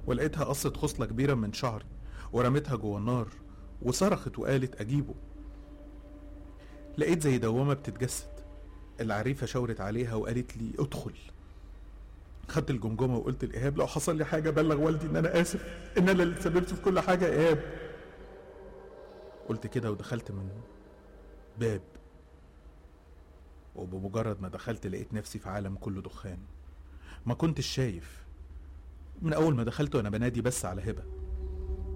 ولقيتها قصت خصلة كبيرة من شعري ورمتها جوه النار وصرخت وقالت أجيبه لقيت زي دوامة بتتجسد العريفة شاورت عليها وقالت لي ادخل خدت الجمجمة وقلت لإيهاب لو حصل لي حاجة بلغ والدي إن أنا آسف إن أنا اللي سببت في كل حاجة يا إيهاب قلت كده ودخلت من باب وبمجرد ما دخلت لقيت نفسي في عالم كله دخان ما كنتش شايف من أول ما دخلت وأنا بنادي بس على هبة